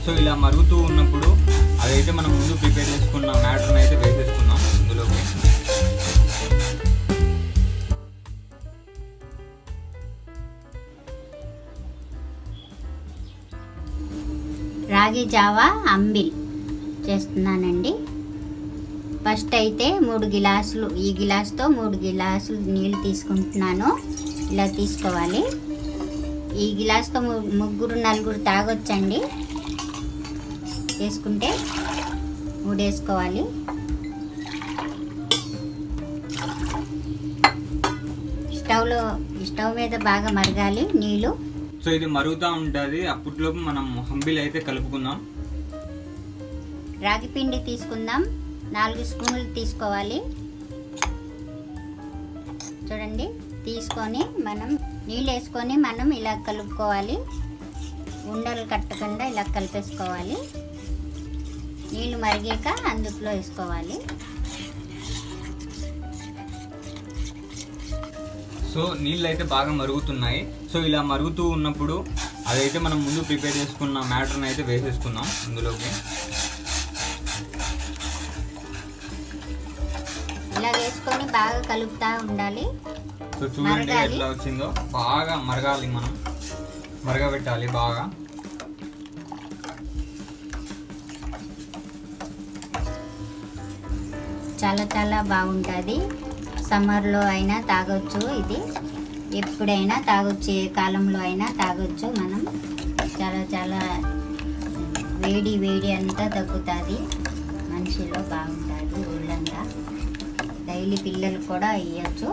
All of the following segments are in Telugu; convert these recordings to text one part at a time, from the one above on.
సో ఇలా మరుగుతూ ఉన్నప్పుడు అదైతే మనం ముందు ప్రిపేర్ చేసుకున్న మ్యాటర్ని అయితే వేసేసుకున్నాం ఇందులోకి రాగి జావా అంబిల్ చేస్తున్నానండి ఫస్ట్ అయితే మూడు గిలాసులు ఈ గిలాసుతో మూడు గిలాసులు నీళ్ళు తీసుకుంటున్నాను ఇలా తీసుకోవాలి ఈ గిలాసుతో ము- ముగ్గురు నలుగురు తాగొచ్చండి వేసుకుంటే మూడు వేసుకోవాలి స్టవ్లో స్టవ్ మీద బాగా మరగాలి నీళ్ళు సో ఇది మరుగుతూ ఉంటుంది అప్పట్లోపు మనం హంబిల్ అయితే కలుపుకుందాం రాగి పిండి తీసుకుందాం నాలుగు స్పూన్లు తీసుకోవాలి చూడండి తీసుకొని మనం నీళ్ళు వేసుకొని మనం ఇలా కలుపుకోవాలి ఉండలు కట్టకుండా ఇలా కలిపేసుకోవాలి నీళ్ళు మరిగాక అందులో వేసుకోవాలి సో నీళ్ళు అయితే బాగా మరుగుతున్నాయి సో ఇలా మరుగుతూ ఉన్నప్పుడు అదైతే మనం ముందు ప్రిపేర్ చేసుకున్న మ్యాటర్ని అయితే వేసేసుకుందాం ఇందులోకి ఇలా వేసుకొని బాగా కలుపుతూ ఉండాలి సో చూడండి మరగాలి. ఎట్లా వచ్చిందో బాగా మరగాలి మనం మరగబెట్టాలి బాగా చాలా చాలా బాగుంటుంది సమ్మర్లో అయినా తాగొచ్చు ఇది ఎప్పుడైనా తాగొచ్చు ఏ కాలంలో అయినా తాగొచ్చు మనం చాలా చాలా వేడి వేడి అంతా తగ్గుతుంది మనిషిలో బాగుంటుంది ఒళ్ళంతా డైలీ పిల్లలు కూడా ఇవ్వచ్చు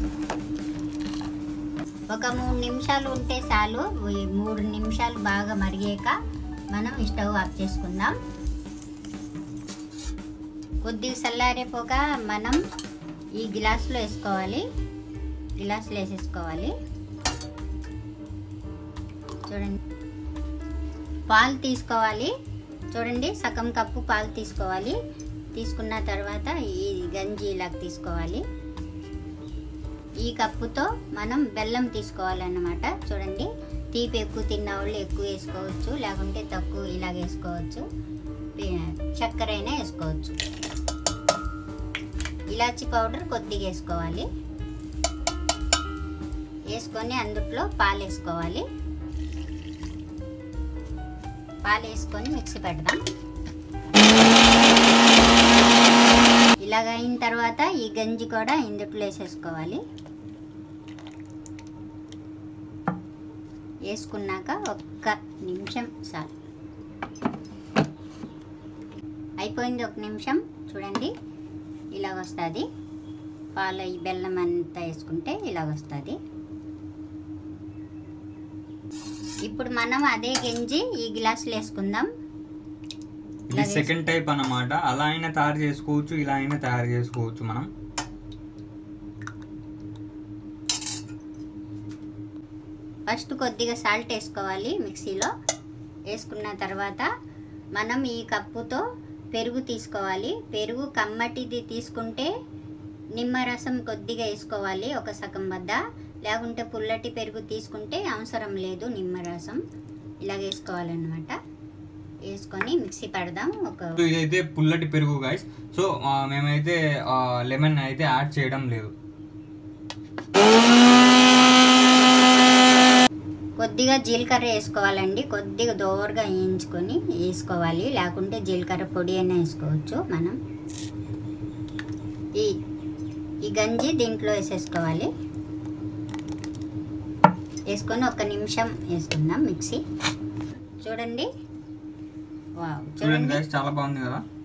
ఒక మూడు నిమిషాలు ఉంటే చాలు ఈ మూడు నిమిషాలు బాగా మరిగాక మనం స్టవ్ ఆఫ్ చేసుకుందాం కొద్దిగా చల్లారిపోక మనం ఈ గ్లాసులో వేసుకోవాలి గ్లాసులో వేసేసుకోవాలి చూడండి పాలు తీసుకోవాలి చూడండి సగం కప్పు పాలు తీసుకోవాలి తీసుకున్న తర్వాత ఈ గంజి ఇలా తీసుకోవాలి ఈ కప్పుతో మనం బెల్లం తీసుకోవాలన్నమాట చూడండి తీపి ఎక్కువ తిన్న వాళ్ళు ఎక్కువ వేసుకోవచ్చు లేకుంటే తక్కువ ఇలాగ వేసుకోవచ్చు పి- చక్కెర అయినా వేసుకోవచ్చు ఇలాచి పౌడర్ కొద్దిగా వేసుకోవాలి వేసుకొని అందుట్లో పాలు వేసుకోవాలి పాలు వేసుకొని మిక్సీ పెడదాం ఇలాగ అయిన తర్వాత ఈ గంజి కూడా ఇందుట్లో వేసేసుకోవాలి వేసుకున్నాక ఒక్క నిమిషం చాలు అయిపోయింది ఒక నిమిషం చూడండి ఇలాగ వస్తుంది పాల ఈ బెల్లం అంతా వేసుకుంటే ఇలాగ వస్తుంది ఇప్పుడు మనం అదే గంజి ఈ గ్లాసులు వేసుకుందాం ఇది ఇలాగే సెకండ్ టైప్ అన్నమాట అలా అయినా తయారు చేసుకోవచ్చు ఇలా అయినా తయారు చేసుకోవచ్చు మనం ఫస్ట్ కొద్దిగా సాల్ట్ వేసుకోవాలి మిక్సీలో వేసుకున్న తర్వాత మనం ఈ కప్పుతో పెరుగు తీసుకోవాలి పెరుగు కమ్మటిది తీసుకుంటే నిమ్మరసం కొద్దిగా వేసుకోవాలి ఒక సగం వద్ద లేకుంటే పుల్లటి పెరుగు తీసుకుంటే అవసరం లేదు నిమ్మరసం ఇలాగ వేసుకోవాలన్నమాట వేసుకొని మిక్సీ పెడదాం ఒక సో ఇదైతే పుల్లటి పెరుగు గైస్ సో ఆ, మేమైతే లెమన్ అయితే యాడ్ చేయడం లేదు కొద్దిగా జీలకర్ర వేసుకోవాలండి కొద్దిగా దోరగా వేయించుకొని వేసుకోవాలి లేకుంటే జీలకర్ర పొడి అయినా వేసుకోవచ్చు మనం ఈ ఈ గంజి దీంట్లో వేసేసుకోవాలి వేసుకొని ఒక నిమిషం వేసుకుందాం మిక్సీ చూడండి వావ్ చూడండి చూడండి గైస్ చాలా బాగుంది కదా